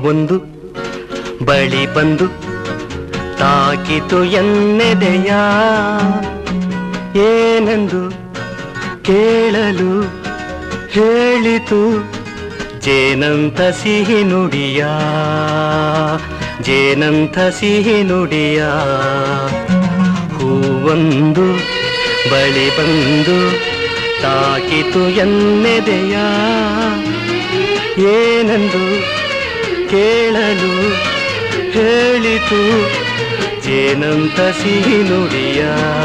ಹೂವೊಂದು ಬಳಿ ಬಂದು ತಾಕಿತು ಎನ್ನೆದೆಯ ಏನೆಂದು ಕೇಳಲು ಹೇಳಿತು ಜೇನಂತ ಸಿಹಿ ನುಡಿಯ ಜೇನಂತ ಸಿಹಿ ನುಡಿಯ ಹೂವೊಂದು ಬಳಿ ಬಂದು ತಾಕಿತು ಎನ್ನೆದೆಯ ಏನೆಂದು ಕೇಳಲು ಹೇಳಿತು ಜೇನಂತ ಸಿಹಿ ನುಡಿಯ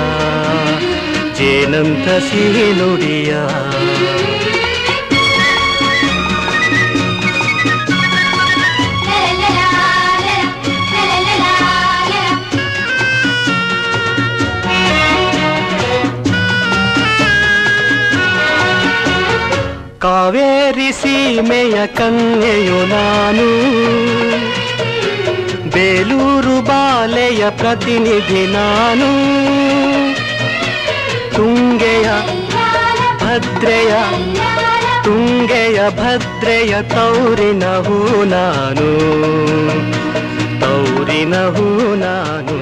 ಜೇನಂತ ಸಿಹಿ ನುಡಿಯ ಕಾವೇರಿ ಸೀಮೆಯ ಕನ್ಯೆಯು ನಾನು ಬೇಲೂರು ಬಾಲೆಯ ಪ್ರತಿನಿಧಿ ನಾನು ತುಂಗೆಯ ಭದ್ರೆಯ ತುಂಗೆಯ ಭದ್ರೆಯ ತೌರಿನ ಹೂ ನಾನು ತೌರಿನ ಹೂ ನಾನು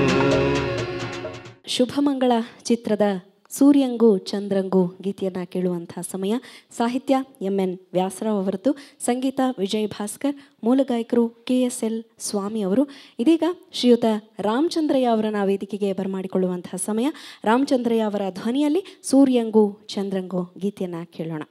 ಶುಭಮಂಗಳ ಚಿತ್ರದ ಸೂರ್ಯಂಗೂ ಚಂದ್ರಂಗೂ ಗೀತೆಯನ್ನು ಕೇಳುವಂತಹ ಸಮಯ ಸಾಹಿತ್ಯ ಎಂ ಎನ್ ವ್ಯಾಸರಾವ್ ಅವರದ್ದು ಸಂಗೀತ ವಿಜಯ್ ಭಾಸ್ಕರ್ ಮೂಲ ಗಾಯಕರು ಕೆ ಎಸ್ ಎಲ್ ಸ್ವಾಮಿ ಅವರು ಇದೀಗ ಶ್ರೀಯುತ ರಾಮಚಂದ್ರಯ್ಯ ಅವರನ್ನ ವೇದಿಕೆಗೆ ಬರಮಾಡಿಕೊಳ್ಳುವಂತಹ ಸಮಯ ರಾಮಚಂದ್ರಯ್ಯ ಅವರ ಧ್ವನಿಯಲ್ಲಿ ಸೂರ್ಯಂಗೂ ಚಂದ್ರಂಗೂ ಗೀತೆಯನ್ನು ಕೇಳೋಣ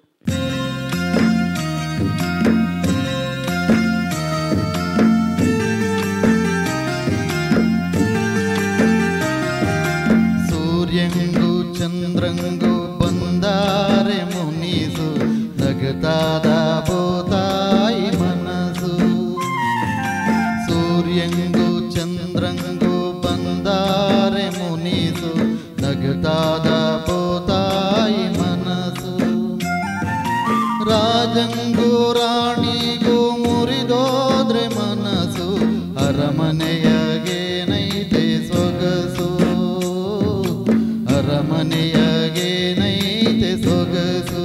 ಸೂರ್ಯಂಗೂ ಚಂದ್ರಂಗೂ ಬಂದಾರೆ ಮುನಿಸು ನಗತಾದ ಬೋತಾಯಿ ಮನಸ್ಸು ಸೂರ್ಯಂಗೂ ಚಂದ್ರಂಗೂ ಬಂದಾರೆ ಮುನಿಸು ನಗತಾದ ಬೋತಾಯಿ ಮನಸ್ಸು ರಾಜಂಗೂ ರಾಣಿಗೂ ಮುರಿದೋದ್ರೆ ಮನಸ್ಸು ಅರಮನೆಯಗೆ ನೈತೆ ಸೊಗಸು ಅರಮನೆಯಗೆ ನೈತೆ ಸೊಗಸು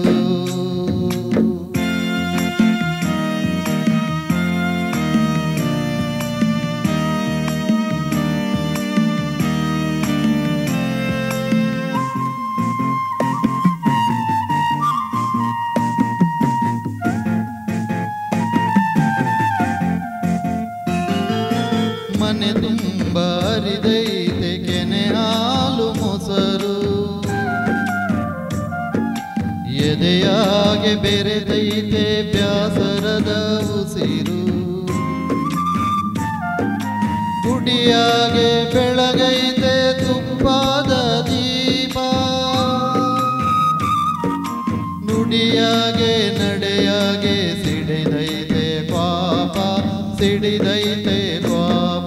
ಮನೆ ತುಂಬ ಹರಿದೈತೆ ಕೆನೆ ಹಾಲು ಮೊಸರು ಎದೆಯಾಗೆ ಬೆರೆದೈತೆ ಬ್ಯಾಸರದ ಉಸಿರು ಗುಡಿಯಾಗೆ ಬೆಳಗೈತೆ ತುಪ್ಪಾದ ದೀಪ ನುಡಿಯಾಗೆ ನಡೆಯಾಗೆ ಸಿಡಿದೈತೆ ಪಾಪ ಸಿಡಿದೈತೆ ಪಾಪ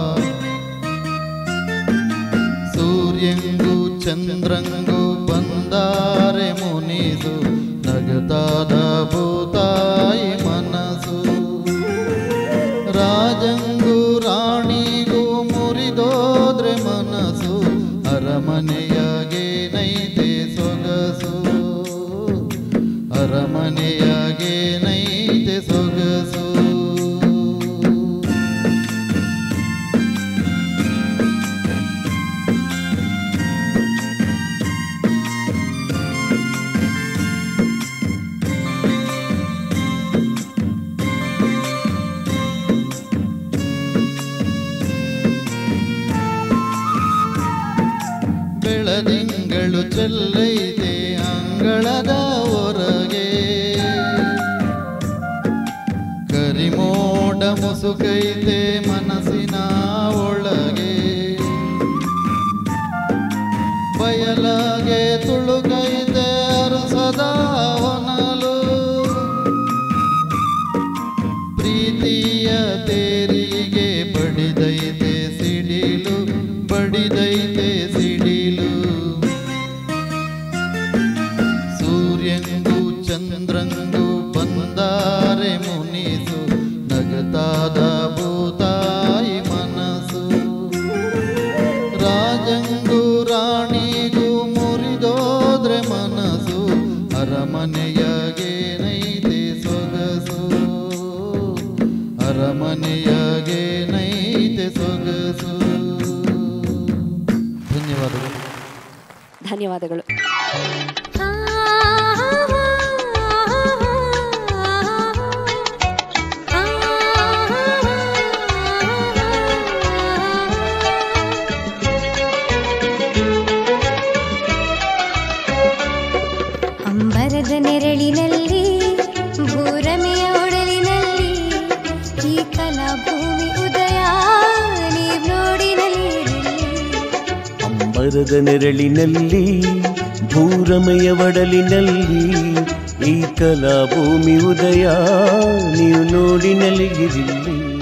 ಸೂರ್ಯಂಗೂ ಚಂದ್ರಂಗೂ ಬಂದಾರೆ ಮುನಿಸು ನಗತಾದ ಭೂತಾಯಿ ಮನಸ್ಸು ರಾಜಂಗೂ ರಾಣಿಗೂ ಮುರಿದೋದ್ರೆ ಮನಸ್ಸು ಅರಮನೆಯಾಗೆ ನೈತೆ ಸೊಗಸು ಅರಮನೆಯಾಗೆ ನೈತೆ ಸೊಗಸು ಬೆಳದಿಂಗಳು ಚೆಲ್ಲೈತೆ ಅಂಗಳದ ಹೊರಗೆ ಕರಿಮೋಡ ಮುಸುಕೈತೆ ಮನಸ್ಸಿನ ಒಳಗೆ ಬಯಲಾಗೆ ತುಳುಕೈತೆ ಅರಸದ ಹೊನಲು ಪ್ರೀತಿಯ ತೇರಿಗೆ ಬಡಿದೈತೆ ಸಿಡಿಲು ಬಡಿದೈತೆ ಸಿಡಿಲು ಸೂರ್ಯಂಗೂ ಚಂದ್ರಂಗೂ ಬಂದಾರೆ ಮುನಿಸು ನಗತಾದ ಭೂತಾಯಿ ಮನಸ್ಸು ರಾಜಂಗೂ ರಾಣಿಗೂ ಮುರಿದೋದ್ರೆ ಮನಸ್ಸು ಅರಮನೆಯಾಗೆ ನೈತೆ ಸೊಗಸು ಅರಮನೆ ನಗಸು ಧನ್ಯವಾದಗಳು ಧನ್ಯವಾದಗಳು ಅಂಬರದ ನೆರಳಿನಲ್ಲಿ ಭೂರಮೆಯ ಒಡಲಿನಲ್ಲಿ ಈ ಕಲಾಭೂಮಿ ಉದಯ ನೀವ್ ನೋಡಿನಲ್ಲಿ ಅಂಬರದ ನೆರಳಿನಲ್ಲಿ ಭೂರಮೆಯ ಒಡಲಿನಲ್ಲಿ ಈ ಕಲಾ ಭೂಮಿ ಉದಯ ನೀವು ನೋಡಿ ನಲಿಗಿರಿಲ್ಲಿ